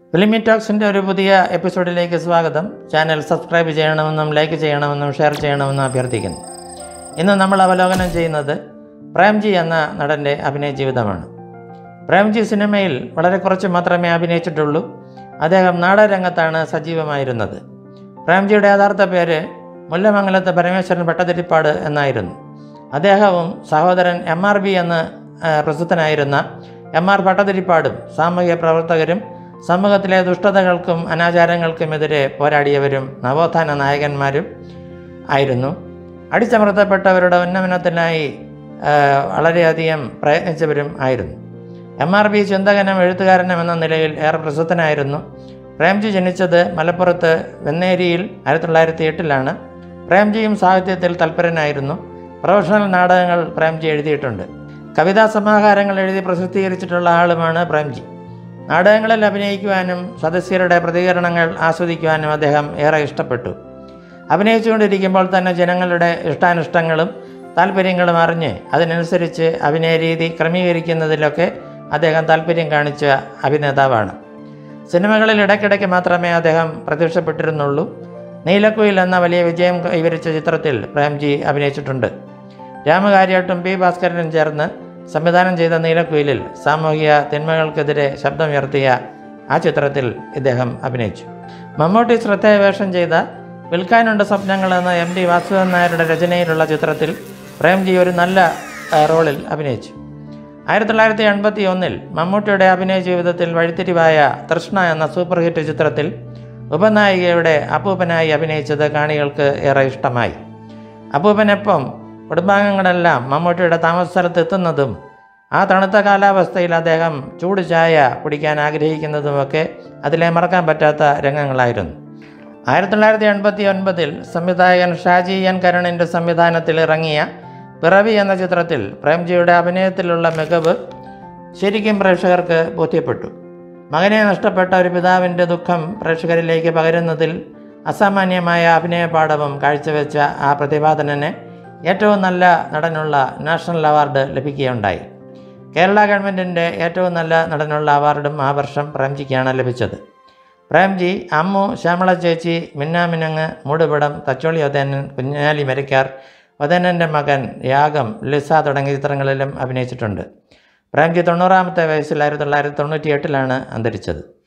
ഫിലിമി ടോക്സിൻ്റെ ഒരു പുതിയ എപ്പിസോഡിലേക്ക് സ്വാഗതം ചാനൽ സബ്സ്ക്രൈബ് ചെയ്യണമെന്നും ലൈക്ക് ചെയ്യണമെന്നും ഷെയർ ചെയ്യണമെന്നും അഭ്യർത്ഥിക്കുന്നു ഇന്ന് നമ്മൾ അവലോകനം ചെയ്യുന്നത് പ്രേംജി എന്ന നടൻ്റെ അഭിനയ ജീവിതമാണ് പ്രേംജി സിനിമയിൽ വളരെ കുറച്ച് മാത്രമേ അഭിനയിച്ചിട്ടുള്ളൂ അദ്ദേഹം നാടകരംഗത്താണ് സജീവമായിരുന്നത് പ്രേംജിയുടെ യഥാർത്ഥ പേര് മുല്ലമംഗലത്ത് പരമേശ്വരൻ ഭട്ടതിരിപ്പാട് എന്നായിരുന്നു അദ്ദേഹവും സഹോദരൻ എം ആർ ബി എന്ന് ആ, പ്രസിദ്ധനായിരുന്ന എം ആർ ഭട്ടതിരിപ്പാടും സാമൂഹ്യ പ്രവർത്തകരും സമൂഹത്തിലെ ദുഷ്ടതകൾക്കും അനാചാരങ്ങൾക്കുമെതിരെ പോരാടിയവരും നവോത്ഥാന നായകന്മാരും ആയിരുന്നു അടിച്ചമർത്തപ്പെട്ടവരുടെ ഉന്നമനത്തിനായി ആ, വളരെയധികം പ്രയത്നിച്ചവരും ആയിരുന്നു എം ആർ ബി ചിന്തകനും എഴുത്തുകാരനും എന്ന നിലയിൽ ഏറെ പ്രസിദ്ധനായിരുന്നു പ്രേംജി ജനിച്ചത് മലപ്പുറത്ത് വെന്നേരിയിൽ ആയിരത്തി തൊള്ളായിരത്തി എട്ടിലാണ് പ്രേംജിയും സാഹിത്യത്തിൽ തൽപരനായിരുന്നു പ്രൊഫഷണൽ നാടകങ്ങൾ പ്രേംജി എഴുതിയിട്ടുണ്ട് കവിതാ സമാഹാരങ്ങൾ എഴുതി പ്രസിദ്ധീകരിച്ചിട്ടുള്ള ആളുമാണ് പ്രേംജി നാടകങ്ങളിൽ അഭിനയിക്കുവാനും സദസ്യരുടെ പ്രതികരണങ്ങൾ ആസ്വദിക്കുവാനും അദ്ദേഹം ഏറെ ഇഷ്ടപ്പെട്ടു അഭിനയിച്ചുകൊണ്ടിരിക്കുമ്പോൾ തന്നെ ജനങ്ങളുടെ ഇഷ്ടാനിഷ്ടങ്ങളും താല്പര്യങ്ങളും അറിഞ്ഞ് അതിനനുസരിച്ച് അഭിനയ രീതി ക്രമീകരിക്കുന്നതിലൊക്കെ അദ്ദേഹം താല്പര്യം കാണിച്ച അഭിനേതാവാണ് സിനിമകളിൽ ഇടയ്ക്കിടയ്ക്ക് മാത്രമേ അദ്ദേഹം പ്രത്യക്ഷപ്പെട്ടിരുന്നുള്ളൂ നീലക്കുയിൽ എന്ന വലിയ വിജയം കൈവരിച്ച ചിത്രത്തിൽ പ്രേംജി അഭിനയിച്ചിട്ടുണ്ട് രാമകാര്യാട്ടും പി ഭാസ്കരനും ചേർന്ന് സംവിധാനം ചെയ്ത നീലക്കുയിലിൽ സാമൂഹിക തിന്മകൾക്കെതിരെ ശബ്ദമുയർത്തിയ ആ ചിത്രത്തിൽ ഇദ്ദേഹം അഭിനയിച്ചു മമ്മൂട്ടി ശ്രദ്ധേയ വേഷം ചെയ്ത വിൽക്കാനുണ്ട് സ്വപ്നങ്ങൾ എന്ന എം ഡി വാസുദേവൻ നായരുടെ രചനയിലുള്ള ചിത്രത്തിൽ പ്രേംജി ഒരു നല്ല ആ, റോളിൽ അഭിനയിച്ചു ആയിരത്തി തൊള്ളായിരത്തി എൺപത്തി ഒന്നിൽ മമ്മൂട്ടിയുടെ അഭിനയ ജീവിതത്തിൽ വഴിത്തിരിവായ തൃഷ്ണ എന്ന സൂപ്പർ ഹിറ്റ് ചിത്രത്തിൽ ഉപനായികയുടെ അപ്പൂപ്പനായി അഭിനയിച്ചത് കാണികൾക്ക് ഏറെ ഇഷ്ടമായി അപ്പൂപ്പനൊപ്പം കുടുംബാംഗങ്ങളെല്ലാം മമ്മൂട്ടിയുടെ താമസ സ്ഥലത്ത് എത്തുന്നതും ആ തണുത്ത കാലാവസ്ഥയിൽ അദ്ദേഹം ചൂട് ചായ കുടിക്കാൻ ആഗ്രഹിക്കുന്നതുമൊക്കെ അതിലെ മറക്കാൻ പറ്റാത്ത രംഗങ്ങളായിരുന്നു ആയിരത്തി തൊള്ളായിരത്തി എൺപത്തി ഒൻപതിൽ സംവിധായകൻ ഷാജി എൻ കരുണിൻ്റെ സംവിധാനത്തിൽ ഇറങ്ങിയ പിറവി എന്ന ചിത്രത്തിൽ പ്രേംജിയുടെ അഭിനയത്തിലുള്ള മികവ് ശരിക്കും പ്രേക്ഷകർക്ക് ബോധ്യപ്പെട്ടു മകനെ നഷ്ടപ്പെട്ട ഒരു പിതാവിൻ്റെ ദുഃഖം പ്രേക്ഷകരിലേക്ക് പകരുന്നതിൽ അസാമാന്യമായ അഭിനയ പാഠവും കാഴ്ചവെച്ച ആ പ്രതിപാദനന് ഏറ്റവും നല്ല നടനുള്ള നാഷണൽ അവാർഡ് ലഭിക്കുകയുണ്ടായി കേരള ഗവൺമെൻറ്റിൻ്റെ ഏറ്റവും നല്ല നടനുള്ള അവാർഡും ആ വർഷം പ്രേംജിക്കാണ് ലഭിച്ചത് പ്രേംജി അമ്മു ശ്യാമള ചേച്ചി മിന്നാമിനങ്ങ് മൂടുപടം തച്ചോളി ഒതേനൻ കുഞ്ഞാലി മരക്കാർ ഒതേനൻ്റെ മകൻ യാഗം ലിസ തുടങ്ങിയ ചിത്രങ്ങളിലും അഭിനയിച്ചിട്ടുണ്ട് പ്രേംജി തൊണ്ണൂറാമത്തെ വയസ്സിൽ ആയിരത്തി തൊള്ളായിരത്തി തൊണ്ണൂറ്റി എട്ടിലാണ് അന്തരിച്ചത്